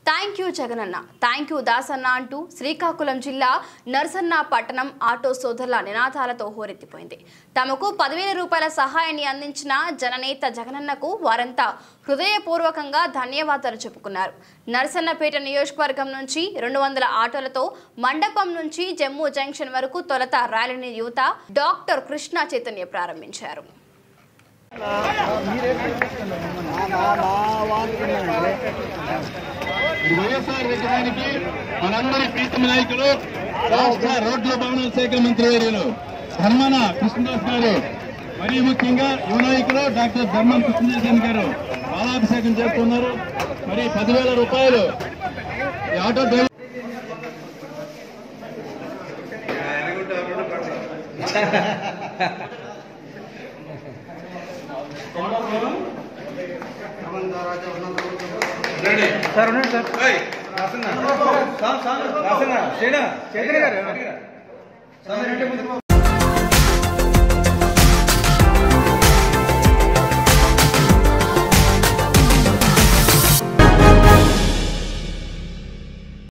thank you Jagananna thank you Dasanna అంటూ శ్రీకాకుళం జిల్లా నర్సన్న పట్టణం ఆటో సోదరుల నినాదాలతో హోరెత్తిపోయింది తమకు పదివేల రూపాయల సహాయాన్ని అందించిన జననేత జగనన్నకు వారంతా హృదయపూర్వకంగా ధన్యవాదాలు చెప్పుకున్నారు నర్సన్నపేట నియోజకవర్గం నుంచి రెండు వందల ఆటోలతో మండపం నుంచి జమ్మూ జంక్షన్ వరకు తొలత ర్యాలీని యువత డాక్టర్ కృష్ణ చైతన్య ప్రారంభించారు వైఎస్ఆర్ విగ్రహానికి మనందరి ప్రీతమ నాయకులు రాష్ట్ర రోడ్ల భవనాల శాఖ మంత్రి వర్యులు ధర్మన కృష్ణదాస్ గారు మరీ ముఖ్యంగా యువ నాయకులు డాక్టర్ ధర్మం కృష్ణదాస్ గారు బాలాభిషేకం చేస్తున్నారు మరి పదివేల రూపాయలు ఈ ఆటో డ్రైవర్ సార్ ఉండండి సార్ రాసన్న రాసన్న శ్రీనా చైతన్య గారు